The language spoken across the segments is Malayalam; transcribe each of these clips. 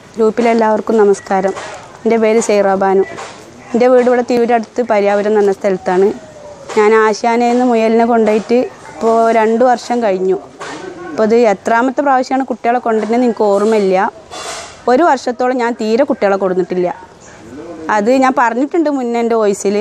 ഗ്രൂപ്പിലെല്ലാവർക്കും നമസ്കാരം എൻ്റെ പേര് സൈറാബാനു എൻ്റെ വീട് ഇവിടെ തിരൂരടുത്ത് പര്യാവരം എന്ന് പറഞ്ഞ സ്ഥലത്താണ് ഞാൻ ആശാനയിൽ നിന്ന് മുയലിനെ കൊണ്ടുപോയിട്ട് ഇപ്പോൾ രണ്ട് വർഷം കഴിഞ്ഞു അപ്പോൾ ഇത് എത്രാമത്തെ പ്രാവശ്യമാണ് കുട്ടികളെ കൊണ്ടുവരുന്നത് എനിക്ക് ഓർമ്മയില്ല ഒരു വർഷത്തോളം ഞാൻ തീരെ കുട്ടികളെ കൊടുത്തിട്ടില്ല അത് ഞാൻ പറഞ്ഞിട്ടുണ്ട് മുന്നേ എൻ്റെ വോയിസിൽ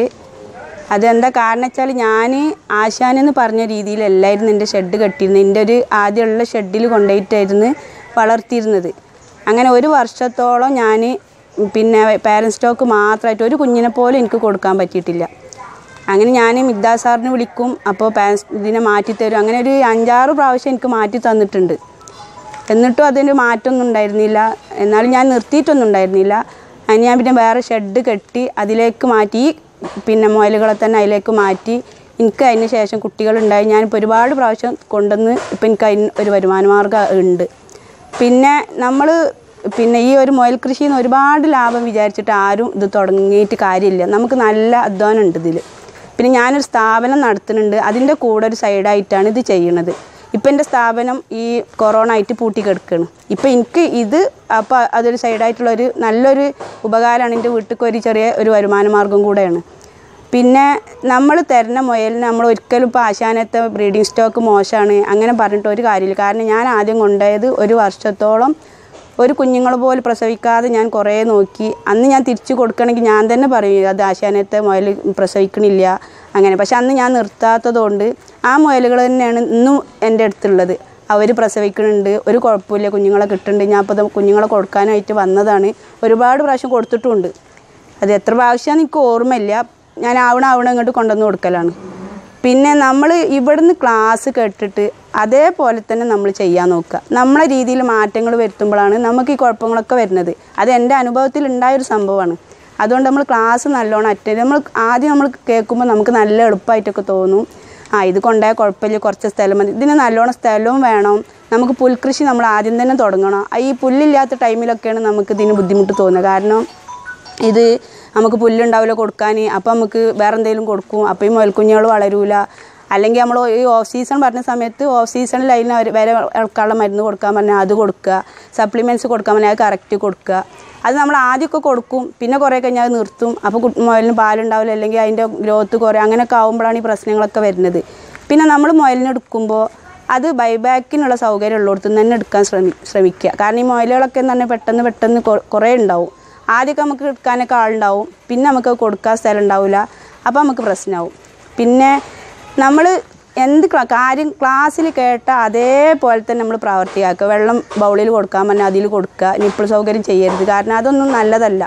അതെന്താ കാരണം വെച്ചാൽ ഞാൻ ആശാനെന്ന് പറഞ്ഞ രീതിയിലല്ലായിരുന്നു എൻ്റെ ഷെഡ് കെട്ടിയിരുന്നത് എൻ്റെ ഒരു ആദ്യമുള്ള ഷെഡിൽ കൊണ്ടുപോയിട്ടായിരുന്നു വളർത്തിയിരുന്നത് അങ്ങനെ ഒരു വർഷത്തോളം ഞാൻ പിന്നെ പാരൻറ് സ്റ്റോക്ക് മാത്രമായിട്ട് ഒരു കുഞ്ഞിനെ പോലും എനിക്ക് കൊടുക്കാൻ പറ്റിയിട്ടില്ല അങ്ങനെ ഞാൻ മിദ്ദാ സാറിനെ വിളിക്കും അപ്പോൾ പാരൻസ് ഇതിനെ മാറ്റിത്തരും അങ്ങനെ ഒരു അഞ്ചാറ് പ്രാവശ്യം എനിക്ക് മാറ്റി തന്നിട്ടുണ്ട് എന്നിട്ടും അതിന് മാറ്റമൊന്നും ഉണ്ടായിരുന്നില്ല എന്നാലും ഞാൻ നിർത്തിയിട്ടൊന്നും ഉണ്ടായിരുന്നില്ല അതിന് ഞാൻ പിന്നെ വേറെ ഷെഡ് കെട്ടി അതിലേക്ക് മാറ്റി ഈ പിന്നെ മുയലുകളെ തന്നെ അതിലേക്ക് മാറ്റി എനിക്ക് അതിന് ശേഷം കുട്ടികളുണ്ടായി ഞാനിപ്പോൾ ഒരുപാട് പ്രാവശ്യം കൊണ്ടുവന്ന് ഇപ്പം എനിക്ക് അതിന് ഒരു വരുമാന മാർഗ്ഗം ഉണ്ട് പിന്നെ നമ്മൾ പിന്നെ ഈ ഒരു മുയൽ കൃഷിയിൽ നിന്ന് ഒരുപാട് ലാഭം വിചാരിച്ചിട്ട് ആരും ഇത് തുടങ്ങിയിട്ട് കാര്യമില്ല നമുക്ക് നല്ല അധ്വാനം ഉണ്ട് ഇതിൽ പിന്നെ ഞാനൊരു സ്ഥാപനം നടത്തുന്നുണ്ട് അതിൻ്റെ കൂടെ ഒരു സൈഡായിട്ടാണ് ഇത് ചെയ്യണത് ഇപ്പം എൻ്റെ സ്ഥാപനം ഈ കൊറോണ ആയിട്ട് പൂട്ടി കിടക്കുകയാണ് ഇപ്പം എനിക്ക് ഇത് അപ്പോൾ അതൊരു സൈഡായിട്ടുള്ള ഒരു നല്ലൊരു ഉപകാരമാണ് എൻ്റെ വീട്ടിലേക്ക് ഒരു ചെറിയ ഒരു വരുമാന മാർഗം കൂടെയാണ് പിന്നെ നമ്മൾ തരുന്ന മുയലിന് നമ്മൾ ഒരിക്കലും ഇപ്പോൾ ആശാനത്തെ ബ്രീഡിംഗ് സ്റ്റോക്ക് മോശമാണ് അങ്ങനെ പറഞ്ഞിട്ട് ഒരു കാര്യമില്ല കാരണം ഞാൻ ആദ്യം കൊണ്ടുപോയത് ഒരു വർഷത്തോളം ഒരു കുഞ്ഞുങ്ങൾ പോലും പ്രസവിക്കാതെ ഞാൻ കുറേ നോക്കി അന്ന് ഞാൻ തിരിച്ചു കൊടുക്കണമെങ്കിൽ ഞാൻ തന്നെ പറയും അത് ആശാനത്തെ മുയൽ പ്രസവിക്കണില്ല അങ്ങനെ പക്ഷെ അന്ന് ഞാൻ നിർത്താത്തതുകൊണ്ട് ആ മുയലുകൾ തന്നെയാണ് ഇന്നും എൻ്റെ അടുത്തുള്ളത് അവർ പ്രസവിക്കുന്നുണ്ട് ഒരു കുഴപ്പമില്ല കുഞ്ഞുങ്ങളെ കിട്ടുന്നുണ്ട് ഞാൻ അപ്പോൾ കുഞ്ഞുങ്ങളെ കൊടുക്കാനായിട്ട് വന്നതാണ് ഒരുപാട് പ്രാവശ്യം കൊടുത്തിട്ടുമുണ്ട് അത് എത്ര പ്രാവശ്യമാണെന്ന് എനിക്ക് ഓർമ്മയില്ല ഞാൻ ആവണ ആവണ ഇങ്ങോട്ട് കൊണ്ടുവന്ന് കൊടുക്കലാണ് പിന്നെ നമ്മൾ ഇവിടുന്ന് ക്ലാസ് കേട്ടിട്ട് അതേപോലെ തന്നെ നമ്മൾ ചെയ്യാൻ നോക്കുക നമ്മളെ രീതിയിൽ മാറ്റങ്ങൾ വരുത്തുമ്പോഴാണ് നമുക്ക് ഈ കുഴപ്പങ്ങളൊക്കെ വരുന്നത് അത് എൻ്റെ അനുഭവത്തിൽ ഉണ്ടായൊരു സംഭവമാണ് അതുകൊണ്ട് നമ്മൾ ക്ലാസ് നല്ലോണം അറ്റൻഡ് നമ്മൾ ആദ്യം നമ്മൾ കേൾക്കുമ്പോൾ നമുക്ക് നല്ല എളുപ്പമായിട്ടൊക്കെ തോന്നും ആ ഇത് കൊണ്ടുപോയാൽ കുഴപ്പമില്ല കുറച്ച് സ്ഥലം മതി ഇതിന് നല്ലോണം സ്ഥലവും വേണം നമുക്ക് പുൽകൃഷി നമ്മൾ ആദ്യം തന്നെ തുടങ്ങണം ആ ഈ പുല്ലില്ലാത്ത ടൈമിലൊക്കെയാണ് നമുക്ക് ഇതിന് ബുദ്ധിമുട്ട് തോന്നുന്നത് കാരണം ഇത് നമുക്ക് പുല്ലുണ്ടാവില്ല കൊടുക്കാൻ അപ്പോൾ നമുക്ക് വേറെ എന്തെങ്കിലും കൊടുക്കും അപ്പോൾ ഈ മുയൽക്കുഞ്ഞുകൾ വളരൂല അല്ലെങ്കിൽ നമ്മൾ ഈ ഓഫ് സീസൺ പറഞ്ഞ സമയത്ത് ഓഫ് സീസണിൽ അതിന് അവർ വില ഇളക്കാനുള്ള മരുന്ന് കൊടുക്കാൻ പറഞ്ഞാൽ അത് കൊടുക്കുക സപ്ലിമെൻറ്റ്സ് കൊടുക്കാൻ പറഞ്ഞാൽ അത് കറക്റ്റ് കൊടുക്കുക അത് നമ്മൾ ആദ്യമൊക്കെ കൊടുക്കും പിന്നെ കുറേ കഴിഞ്ഞാൽ അത് നിർത്തും അപ്പോൾ കു- മുയലിന് പാലുണ്ടാവില്ല അല്ലെങ്കിൽ അതിൻ്റെ ഗ്രോത്ത് കുറേ അങ്ങനെയൊക്കെ ആകുമ്പോഴാണ് ഈ പ്രശ്നങ്ങളൊക്കെ വരുന്നത് പിന്നെ നമ്മൾ മുയലിന് എടുക്കുമ്പോൾ അത് ബൈബാക്കിനുള്ള സൗകര്യം ഉള്ളിടത്തു നിന്ന് തന്നെ എടുക്കാൻ ശ്രമി ശ്രമിക്കുക കാരണം ഈ മുയലുകളൊക്കെ എന്ന് പറഞ്ഞാൽ പെട്ടെന്ന് പെട്ടെന്ന് കൊ- കുറേ ഉണ്ടാവും ആദ്യമൊക്കെ നമുക്ക് എടുക്കാനൊക്കെ ആളുണ്ടാവും പിന്നെ നമുക്ക് അത് കൊടുക്കാൻ സ്ഥലം ഉണ്ടാവില്ല അപ്പോൾ നമുക്ക് പ്രശ്നമാവും പിന്നെ നമ്മൾ എന്ത് ക്ലാ- കാര്യം ക്ലാസ്സിൽ കേട്ട അതേപോലെ തന്നെ നമ്മൾ പ്രവർത്തിയാക്കുക വെള്ളം ബൗളിൽ കൊടുക്കാൻ പറഞ്ഞാൽ അതിൽ കൊടുക്കുക നിപ്പിൾ സൗകര്യം ചെയ്യരുത് കാരണം അതൊന്നും നല്ലതല്ല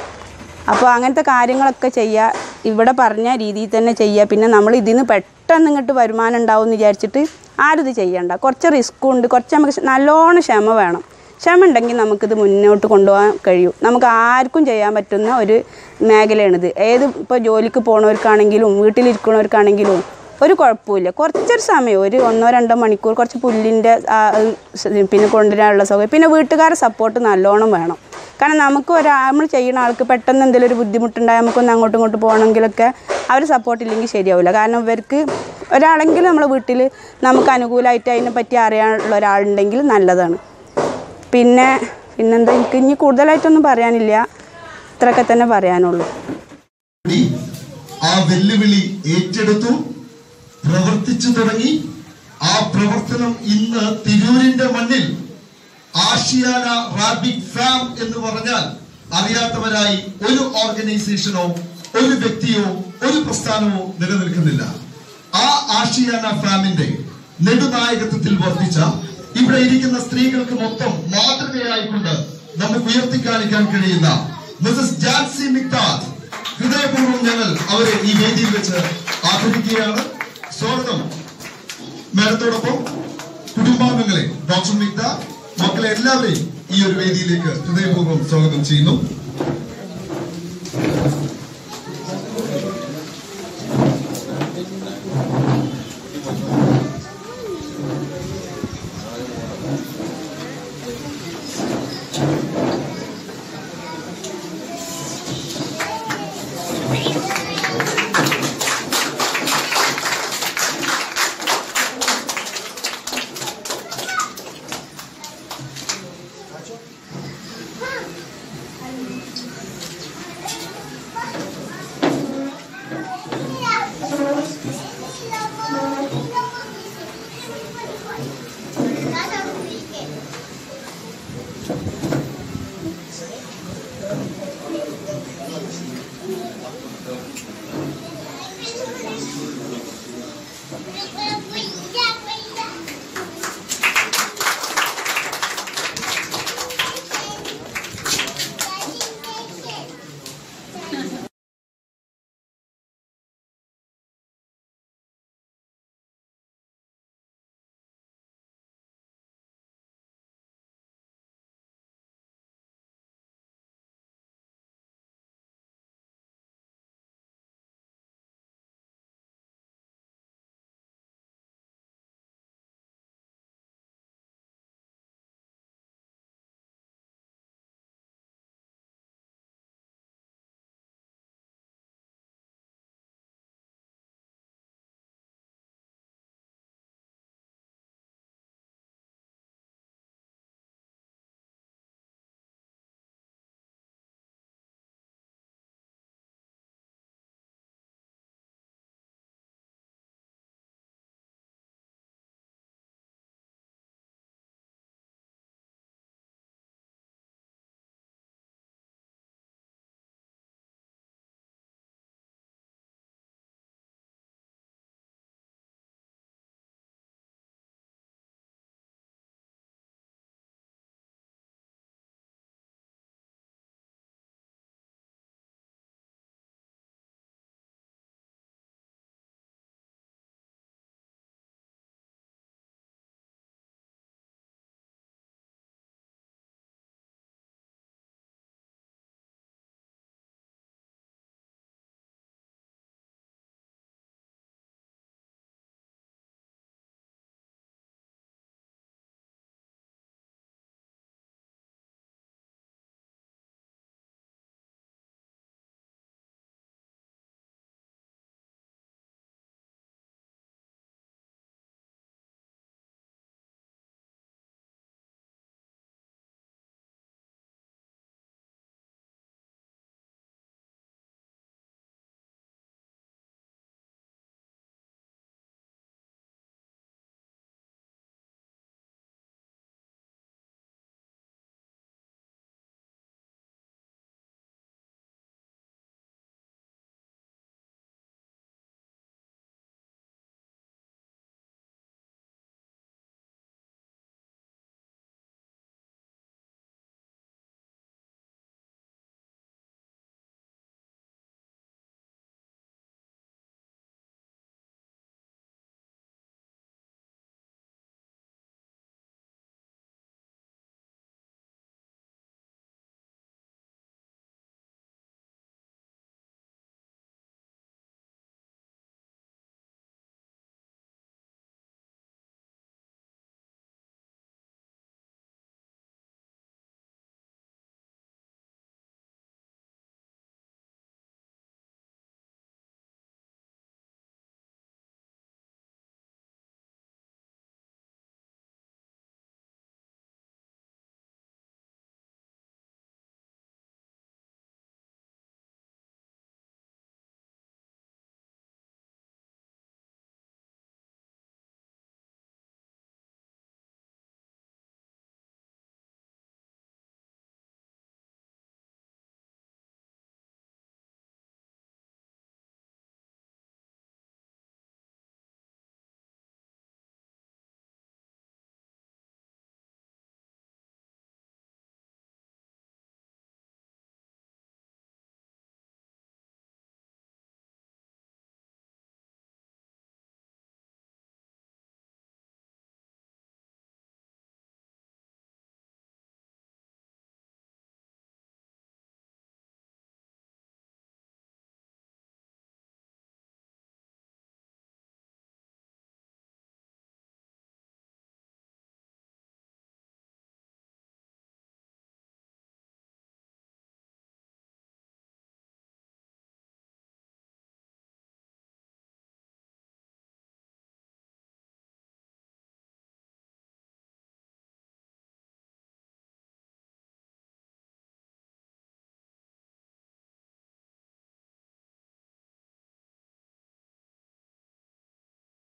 അപ്പോൾ അങ്ങനത്തെ കാര്യങ്ങളൊക്കെ ചെയ്യുക ഇവിടെ പറഞ്ഞ രീതിയിൽ തന്നെ ചെയ്യുക പിന്നെ നമ്മൾ ഇതിന് പെട്ടെന്ന് ഇങ്ങോട്ട് വരുമാനം ഉണ്ടാവും എന്ന് വിചാരിച്ചിട്ട് ആരും ഇത് ചെയ്യണ്ട കുറച്ച് റിസ്ക്കും ഉണ്ട് കുറച്ച് നമുക്ക് നല്ലോണം ക്ഷമ വേണം ക്ഷമ ഉണ്ടെങ്കിൽ നമുക്കിത് മുന്നോട്ട് കൊണ്ടുപോകാൻ കഴിയും നമുക്ക് ആർക്കും ചെയ്യാൻ പറ്റുന്ന ഒരു മേഖലയാണിത് ഏത് ഇപ്പോൾ ജോലിക്ക് പോണവർക്കാണെങ്കിലും വീട്ടിലിരിക്കുന്നവർക്കാണെങ്കിലും ഒരു കുഴപ്പമില്ല കുറച്ചൊരു സമയം ഒരു ഒന്നോ രണ്ടോ മണിക്കൂർ കുറച്ച് പുല്ലിൻ്റെ ആ, സ് പിന്നെ കൊണ്ടുവരാനുള്ള സൗകര്യം പിന്നെ വീട്ടുകാരുടെ സപ്പോർട്ട് നല്ലോണം വേണം കാരണം നമുക്ക് ഒരാ നമ്മൾ ചെയ്യുന്ന ആൾക്ക് പെട്ടെന്ന് എന്തെങ്കിലും ഒരു ബുദ്ധിമുട്ടുണ്ടായാൽ നമുക്കൊന്ന് അങ്ങോട്ടും ഇങ്ങോട്ടും പോകണമെങ്കിലൊക്കെ അവർ സപ്പോർട്ട് ഇല്ലെങ്കിൽ ശരിയാവില്ല കാരണം ഇവർക്ക് ഒരാളെങ്കിലും നമ്മളെ വീട്ടിൽ നമുക്ക് അനുകൂലമായിട്ട് അതിനെ പറ്റി അറിയാനുള്ള ഒരാളുണ്ടെങ്കിൽ നല്ലതാണ് പിന്നെ പിന്നെന്താ എനിക്ക് ഇനി കൂടുതലായിട്ടൊന്നും പറയാനില്ല ഇത്രയൊക്കെ തന്നെ പറയാനുള്ളൂ കൂടി ആ വെല്ലുവിളി ഏറ്റെടുത്തു പ്രവർത്തിച്ചു തുടങ്ങി ആ പ്രവർത്തനം ഇന്ന് തിരൂരിന്റെ മണ്ണിൽ ആഷിയാന റാബിക് ഫാം എന്ന് പറഞ്ഞാൽ അറിയാത്തവരായി ഒരു ഓർഗനൈസേഷനോ ഒരു വ്യക്തിയോ ഒരു പ്രസ്ഥാനമോ നിലനിൽക്കുന്നില്ല ആ ആഷിയാന ഫാമിന്റെ നെടുനായകത്വത്തിൽ വർദ്ധിച്ച ഇവിടെ ഇരിക്കുന്ന സ്ത്രീകൾക്ക് മൊത്തം മാതൃകയായിക്കൊണ്ട് നമുക്ക് ഉയർത്തിക്കാണിക്കാൻ കഴിയുന്ന മിസസ് ജാൻസി മിക്താദ് ഹൃദയപൂർവ്വം ഞങ്ങൾ അവരെ ഈ വേദിയിൽ വെച്ച് ആദരിക്കുകയാണ് സ്വാഗതം മാഡത്തോടൊപ്പം കുടുംബാംഗങ്ങളെ ഡോക്ടർ മിക്ത മക്കളെ എല്ലാവരെയും ഈ ഒരു വേദിയിലേക്ക് ഹൃദയപൂർവ്വം സ്വാഗതം ചെയ്യുന്നു